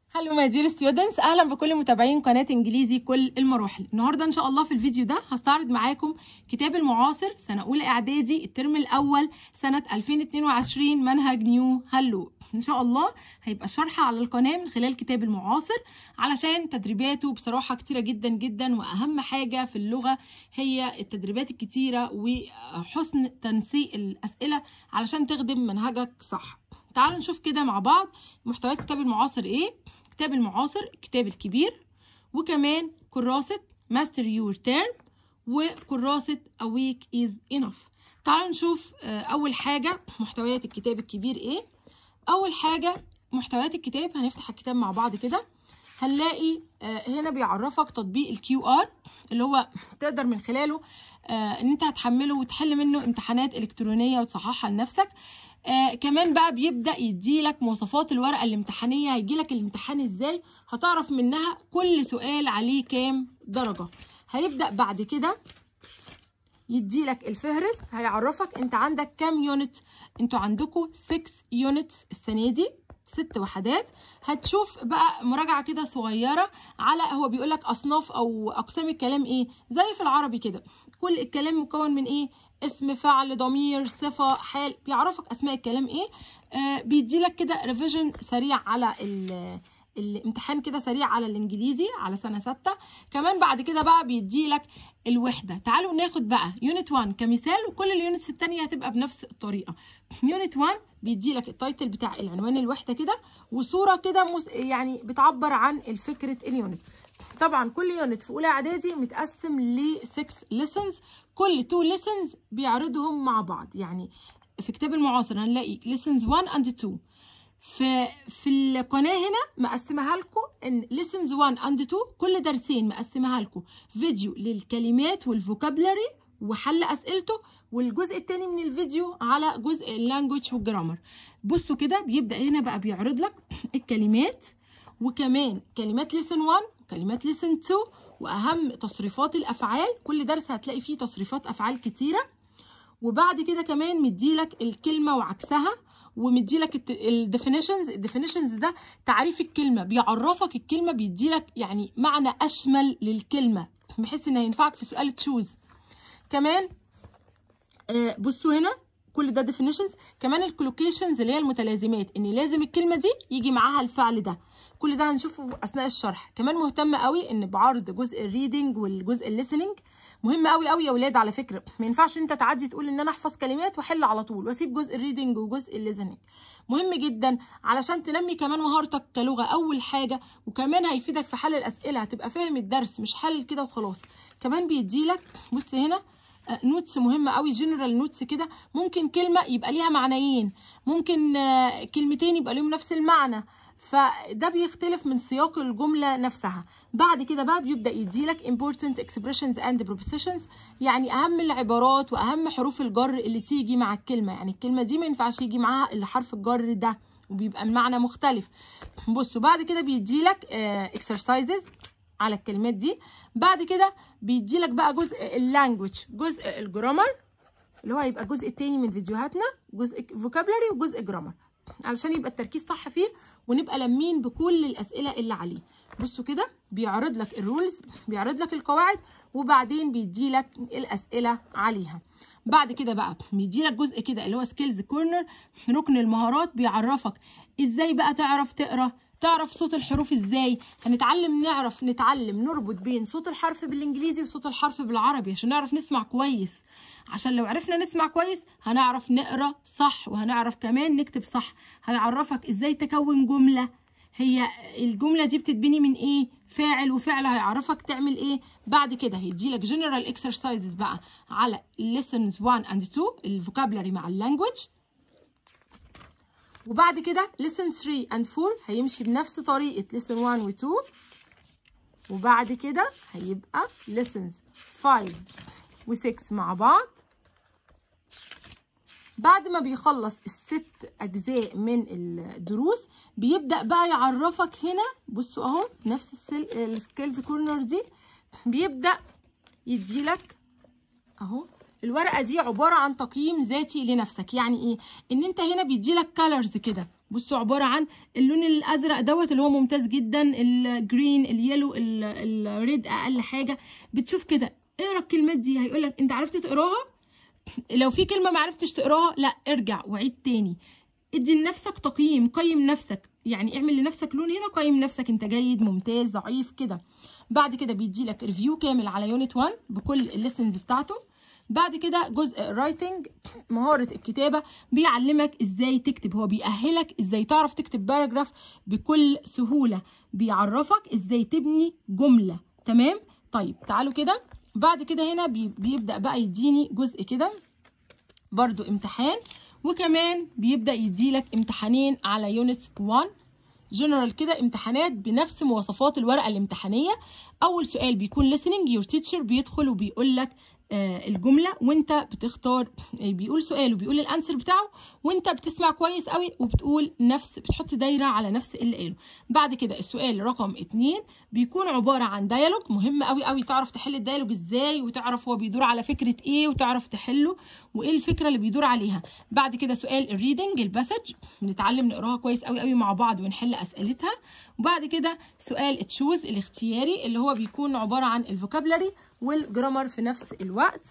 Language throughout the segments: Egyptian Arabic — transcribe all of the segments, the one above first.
هلو ماي دير ستودنتس اهلا بكل متابعين قناه انجليزي كل المراحل النهارده ان شاء الله في الفيديو ده هستعرض معاكم كتاب المعاصر سنه اولى اعدادي الترم الاول سنه 2022 منهج نيو هلو ان شاء الله هيبقى الشرح على القناه من خلال كتاب المعاصر علشان تدريباته بصراحه كتيره جدا جدا واهم حاجه في اللغه هي التدريبات الكتيره وحسن تنسيق الاسئله علشان تخدم منهجك صح تعالوا نشوف كده مع بعض محتويات كتاب المعاصر ايه كتاب المعاصر الكتاب الكبير وكمان كراسة ماستر يور تيرم وكراسة A week is enough تعالوا نشوف أول حاجة محتويات الكتاب الكبير إيه أول حاجة محتويات الكتاب هنفتح الكتاب مع بعض كده هنلاقي هنا بيعرفك تطبيق الكيو ار اللي هو تقدر من خلاله ان انت هتحمله وتحل منه امتحانات الكترونيه وتصححها لنفسك آه كمان بقى بيبدا يديلك مواصفات الورقه الامتحانيه هيجيلك الامتحان ازاي هتعرف منها كل سؤال عليه كام درجه هيبدا بعد كده يديلك الفهرس هيعرفك انت عندك كام يونت انتوا عندكم 6 يونتس السنه دي ست وحدات هتشوف بقى مراجعه كده صغيره على هو بيقول لك اصناف او اقسام الكلام ايه زي في العربي كده كل الكلام مكون من ايه اسم فعل ضمير صفه حال بيعرفك اسماء الكلام ايه آه بيديلك كده ريفيجن سريع على الامتحان كده سريع على الانجليزي على سنه سته كمان بعد كده بقى بيديلك الوحده تعالوا ناخد بقى يونت 1 كمثال وكل اليونتس التانية هتبقى بنفس الطريقه يونت 1 بيديلك التايتل بتاع العنوان الوحده كده وصوره كده يعني بتعبر عن الفكره اليونت طبعا كل يونت في اولى اعدادي متقسم ل 6 ليسنز كل 2 ليسنز بيعرضهم مع بعض يعني في كتاب المعاصر هنلاقي ليسنز 1 اند 2 في في القناه هنا مقسمها لكم ان lessons 1 and 2 كل درسين مقسمها لكم فيديو للكلمات والفوكابلري وحل اسئلته والجزء الثاني من الفيديو على جزء اللانجوج والجرامر بصوا كده بيبدا هنا بقى بيعرض لك الكلمات وكمان كلمات ليسن 1 وكلمات ليسن 2 واهم تصريفات الافعال كل درس هتلاقي فيه تصريفات افعال كتيره وبعد كده كمان مديلك الكلمه وعكسها ومديلك الديفينيشنز الديفينيشنز ده تعريف الكلمه بيعرفك الكلمه بيديلك يعني معنى اشمل للكلمه بحيث انه ينفعك في سؤال تشوز كمان آه بصوا هنا كل ده ديفينيشنز كمان الكلوكيشنز اللي هي المتلازمات ان لازم الكلمه دي يجي معاها الفعل ده كل ده هنشوفه اثناء الشرح كمان مهتمه قوي ان بعرض جزء الريدنج والجزء الليسننج مهم قوي قوي يا ولاد على فكره ما ينفعش انت تعدي تقول ان انا احفظ كلمات واحل على طول واسيب جزء الريدنج وجزء الليسننج مهم جدا علشان تنمي كمان مهارتك كلغه اول حاجه وكمان هيفيدك في حل الاسئله هتبقى فاهم الدرس مش حل كده وخلاص كمان بيديلك بص هنا نوتس مهمة قوي جنرال نوتس كده ممكن كلمة يبقى ليها معنيين ممكن كلمتين يبقى ليهم نفس المعنى فده بيختلف من سياق الجملة نفسها بعد كده بقى بيبدأ يديلك important expressions and prepositions يعني أهم العبارات وأهم حروف الجر اللي تيجي مع الكلمة يعني الكلمة دي ما ينفعش يجي معاها إلا حرف الجر ده وبيبقى المعنى مختلف بصوا بعد كده بيديلك exercises على الكلمات دي بعد كده بيديلك بقى جزء اللانجوج جزء الجرامر اللي هو هيبقى الجزء التاني من فيديوهاتنا جزء فوكابلري وجزء جرامر علشان يبقى التركيز صح فيه ونبقى لامين بكل الاسئله اللي عليه بصوا كده بيعرض لك الرولز بيعرض لك القواعد وبعدين بيدي لك الاسئله عليها بعد كده بقى بيدي لك جزء كده اللي هو سكيلز كورنر ركن المهارات بيعرفك ازاي بقى تعرف تقرا تعرف صوت الحروف ازاي هنتعلم نعرف نتعلم نربط بين صوت الحرف بالانجليزي وصوت الحرف بالعربي عشان نعرف نسمع كويس عشان لو عرفنا نسمع كويس هنعرف نقرا صح وهنعرف كمان نكتب صح هيعرفك ازاي تكون جمله هي الجمله دي بتتبني من ايه فاعل وفعل هيعرفك تعمل ايه بعد كده هيديلك جنرال اكسرسايزز بقى على lessons 1 and 2 الفوكابلري مع اللانجوج وبعد كده lesson 3 and 4 هيمشي بنفس طريقة lesson 1 و 2 وبعد كده هيبقى lessons 5 و 6 مع بعض بعد ما بيخلص الست أجزاء من الدروس بيبدأ بقى يعرفك هنا بصوا أهو نفس السكيلز كورنر دي بيبدأ يديلك أهو الورقه دي عباره عن تقييم ذاتي لنفسك يعني ايه ان انت هنا بيديلك كالرز كده بصوا عباره عن اللون الازرق دوت اللي هو ممتاز جدا الجرين اليلو ال- الريد اقل حاجه بتشوف كده اقرا الكلمات دي هيقول لك انت عرفت تقراها لو في كلمه ما عرفتش تقراها لا ارجع وعيد تاني ادي لنفسك تقييم قيم نفسك يعني اعمل لنفسك لون هنا قيم نفسك انت جيد ممتاز ضعيف كده بعد كده بيدي لك ريفيو كامل على يونت 1 بكل الليسنز بتاعته بعد كده جزء الرايتنج مهارة الكتابة بيعلمك ازاي تكتب هو بيأهلك ازاي تعرف تكتب باراجراف بكل سهولة بيعرفك ازاي تبني جملة تمام طيب تعالوا كده بعد كده هنا بي- بيبدأ بقى يديني جزء كده برضو امتحان وكمان بيبدأ يديلك امتحانين على يونت 1 جنرال كده امتحانات بنفس مواصفات الورقة الامتحانية أول سؤال بيكون listening your teacher بيدخل وبيقول لك آه الجملة وانت بتختار آه، بيقول سؤال وبيقول الانسر بتاعه وانت بتسمع كويس قوي وبتقول نفس بتحط دايرة على نفس اللي قاله بعد كده السؤال رقم اتنين بيكون عبارة عن ديالوج مهم قوي قوي تعرف تحل الديالوج ازاي وتعرف هو بيدور على فكرة ايه وتعرف تحله وايه الفكرة اللي بيدور عليها بعد كده سؤال الريدنج الباسج بنتعلم نقراها كويس قوي قوي مع بعض ونحل اسئلتها وبعد كده سؤال تشوز الاختياري اللي هو بيكون عبارة عن الفوكابلري والجرامر في نفس الوقت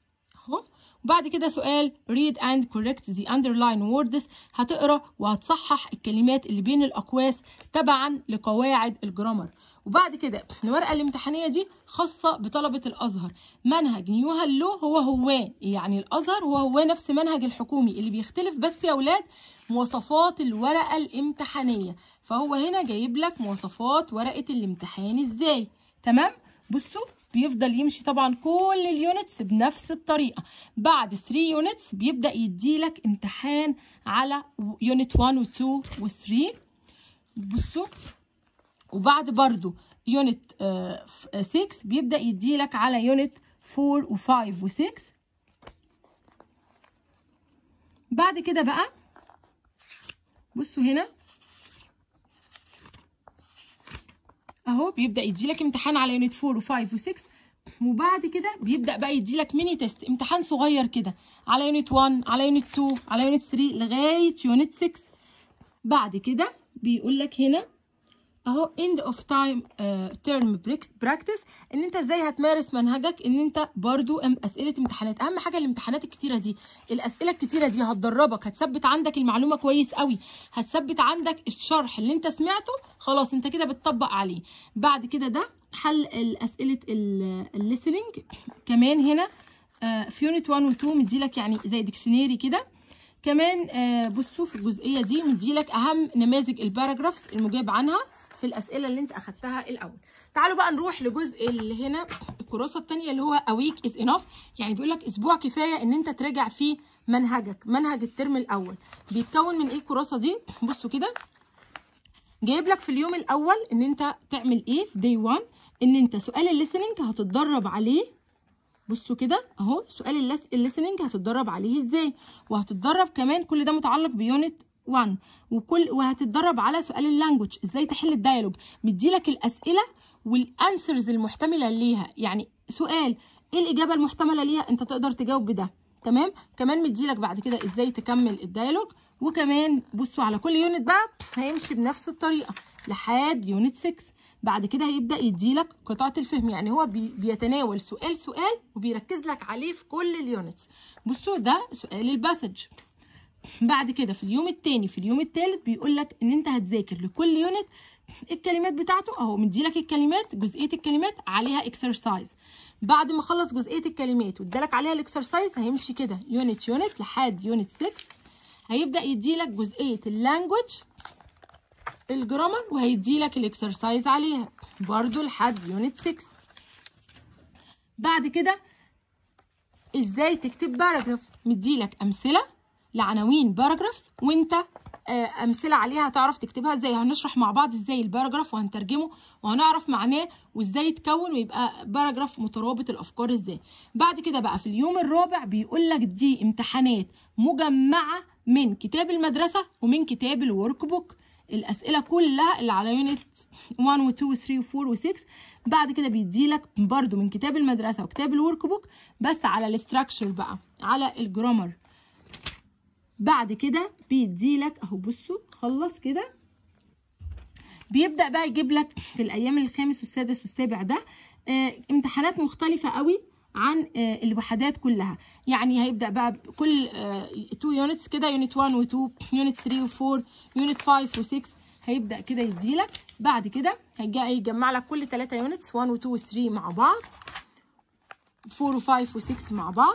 اهو وبعد كده سؤال read and correct the underline words هتقرا وهتصحح الكلمات اللي بين الاقواس تبعا لقواعد الجرامر وبعد كده الورقه الامتحانيه دي خاصه بطلبه الازهر منهج نيو هلو هو هو يعني الازهر هو هو نفس منهج الحكومي اللي بيختلف بس يا اولاد مواصفات الورقه الامتحانيه فهو هنا جايب لك مواصفات ورقه الامتحان ازاي تمام بصوا بيفضل يمشي طبعا كل اليونتس بنفس الطريقة بعد 3 يونتس بيبدأ يديلك امتحان على يونت 1 و 2 و 3 بصوا وبعد برضو يونت 6 بيبدأ يديلك على يونت 4 و 5 و 6 بعد كده بقى بصوا هنا اهو بيبدا يديلك امتحان على يونت 4 و5 و6 وبعد كده بيبدا بقى يديلك ميني تيست امتحان صغير كده على يونت 1 على يونت 2 على يونت 3 لغايه يونت 6 بعد كده بيقول لك هنا اهو end of time uh, term break- practice ان انت ازاي هتمارس منهجك ان انت برضو ام- اسئله امتحانات اهم حاجه الامتحانات الكتيره دي الاسئله الكتيره دي هتدربك هتثبت عندك المعلومه كويس قوي هتثبت عندك الشرح اللي انت سمعته خلاص انت كده بتطبق عليه بعد كده ده حل الاسئله الليسننج كمان هنا آه، في يونت 1 و 2 مديلك يعني زي ديكشنري كده كمان آه، بصوا في الجزئيه دي مديلك اهم نماذج الباراجرافز المجاب عنها في الاسئله اللي انت اخدتها الاول تعالوا بقى نروح لجزء اللي هنا الكراسه الثانيه اللي هو اويك از انف يعني بيقول لك اسبوع كفايه ان انت تراجع فيه منهجك منهج الترم الاول بيتكون من ايه الكراسه دي بصوا كده جايب لك في اليوم الاول ان انت تعمل ايه في داي 1 ان انت سؤال الليسننج هتتدرب عليه بصوا كده اهو سؤال الليسننج هتتدرب عليه ازاي وهتتدرب كمان كل ده متعلق بيونت 1 وكل وهتتدرب على سؤال اللانجوج ازاي تحل الديالوج مديلك الاسئله والانسرز المحتمله ليها يعني سؤال ايه الاجابه المحتمله ليها انت تقدر تجاوب بده تمام كمان مديلك بعد كده ازاي تكمل الديالوج وكمان بصوا على كل يونت بقى هيمشي بنفس الطريقه لحد يونت 6 بعد كده هيبدا يديلك قطعه الفهم يعني هو بي بيتناول سؤال سؤال وبيركز لك عليه في كل اليونتس بصوا ده سؤال الباسج بعد كده في اليوم التاني في اليوم التالت بيقول لك ان انت هتذاكر لكل يونت الكلمات بتاعته اهو مديلك الكلمات جزئيه الكلمات عليها اكسرسايز بعد ما خلص جزئيه الكلمات وادالك عليها الاكسرسايز هيمشي كده يونت يونت لحد يونت 6 هيبدا يديلك جزئيه اللانجوج الجرامر وهيديلك الاكسرسايز عليها برضو لحد يونت 6 بعد كده ازاي تكتب باراجراف مديلك امثله لعناوين باراجرافز وانت آه، امثله عليها هتعرف تكتبها ازاي هنشرح مع بعض ازاي الباراجراف وهنترجمه وهنعرف معناه وازاي يتكون ويبقى باراجراف مترابط الافكار ازاي بعد كده بقى في اليوم الرابع بيقول لك دي امتحانات مجمعه من كتاب المدرسه ومن كتاب الورك بوك الاسئله كلها اللي على يونت 1 و 2 و 3 و 4 و 6 بعد كده بيديلك برضو من كتاب المدرسه وكتاب الورك بوك بس على الاستراكشر بقى على الجرامر بعد كده بيديلك اهو بصوا خلص كده بيبدا بقى يجيب لك في الايام الخامس والسادس والسابع ده آه امتحانات مختلفه قوي عن آه الوحدات كلها يعني هيبدا بقى كل 2 يونتس كده يونت 1 و2 يونت 3 و4 يونت 5 و6 هيبدا كده يديلك بعد كده هيجي يجمع لك كل 3 يونتس 1 و2 و3 مع بعض 4 و5 و6 مع بعض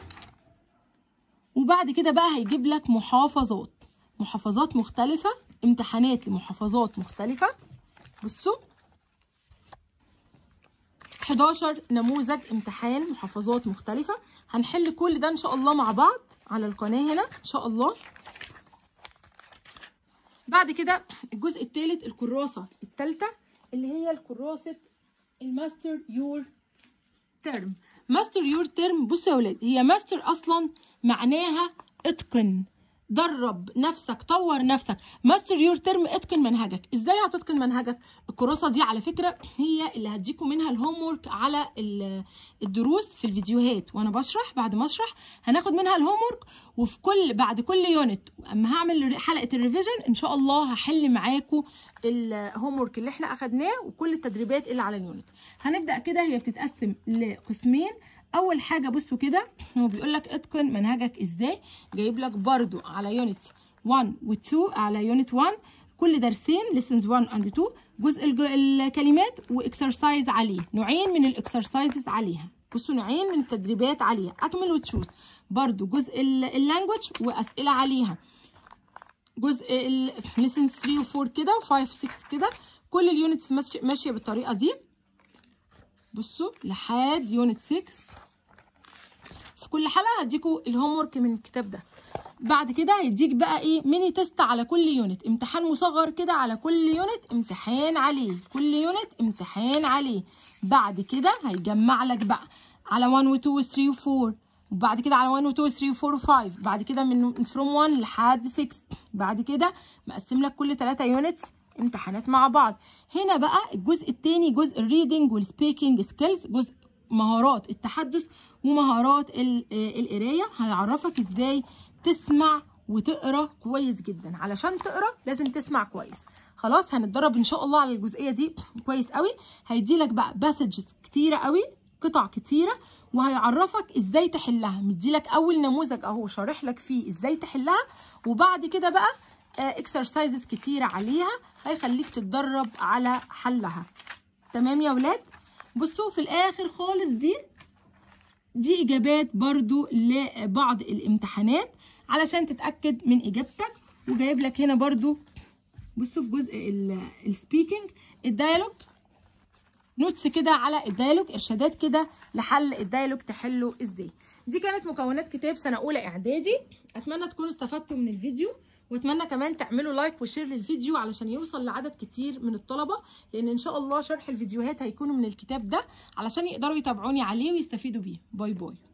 وبعد كده بقى هيجيب لك محافظات محافظات مختلفة امتحانات لمحافظات مختلفة بصوا 11 نموذج امتحان محافظات مختلفة هنحل كل ده ان شاء الله مع بعض على القناة هنا ان شاء الله بعد كده الجزء الثالث الكراسة الثالثة اللي هي الكراسة الماستر يور ترم ماستر يور ترم بصوا يا ولاد هي ماستر اصلا معناها اتقن درب نفسك طور نفسك ماستر يور ترم اتقن منهجك ازاي هتتقن منهجك الكراسه دي على فكره هي اللي هديكم منها الهوم ورك على الدروس في الفيديوهات وانا بشرح بعد ما اشرح هناخد منها الهوم ورك وفي كل بعد كل يونت اما هعمل حلقه الريفيجن ان شاء الله هحل معاكم الهوم ورك اللي احنا اخدناه وكل التدريبات اللي على اليونت هنبدا كده هي بتتقسم لقسمين اول حاجه بصوا كده هو بيقول لك اتقن منهجك ازاي جايب لك برضو على يونت 1 و2 على يونت 1 كل درسين lessons 1 and 2 جزء الكلمات واكسرسايز عليه نوعين من الاكسرسايزز عليها بصوا نوعين من التدريبات عليها اكمل وتشوز برضو جزء اللانجوج واسئله عليها جزء lessons 3 و4 كده و5 و6 كده كل اليونتس ماشيه بالطريقه دي بصوا لحد يونت 6 في كل حلقه هديكوا الهوم ورك من الكتاب ده بعد كده هيديك بقى ايه ميني تيست على كل يونت امتحان مصغر كده على كل يونت امتحان عليه كل يونت امتحان عليه بعد كده هيجمع لك بقى على 1 و 2 و 3 و 4 وبعد كده على 1 و 2 و 3 و 4 و 5 بعد كده من فروم 1 لحد 6 بعد كده مقسم لك كل 3 يونتس امتحانات مع بعض هنا بقى الجزء الثاني جزء الريدنج والسبيكينج سكيلز جزء مهارات التحدث ومهارات القرايه هيعرفك ازاي تسمع وتقرا كويس جدا علشان تقرا لازم تسمع كويس خلاص هنتدرب ان شاء الله على الجزئيه دي كويس قوي هيدي لك بقى باسجز كتيره قوي قطع كتيره وهيعرفك ازاي تحلها مديلك اول نموذج اهو شارح لك فيه ازاي تحلها وبعد كده بقى اكسرسايزز كتيره عليها هيخليك تتدرب على حلها تمام يا ولاد بصوا في الاخر خالص دي دي اجابات برضو لبعض الامتحانات علشان تتاكد من اجابتك وجايب لك هنا برضو بصوا في جزء السبيكينج الديالوج نوتس كده على الديالوج ارشادات كده لحل الديالوج تحله ازاي دي كانت مكونات كتاب سنه اولى اعدادي اتمنى تكونوا استفدتوا من الفيديو واتمنى كمان تعملوا لايك وشير للفيديو علشان يوصل لعدد كتير من الطلبه لان ان شاء الله شرح الفيديوهات هيكونوا من الكتاب ده علشان يقدروا يتابعوني عليه ويستفيدوا بيه باي باي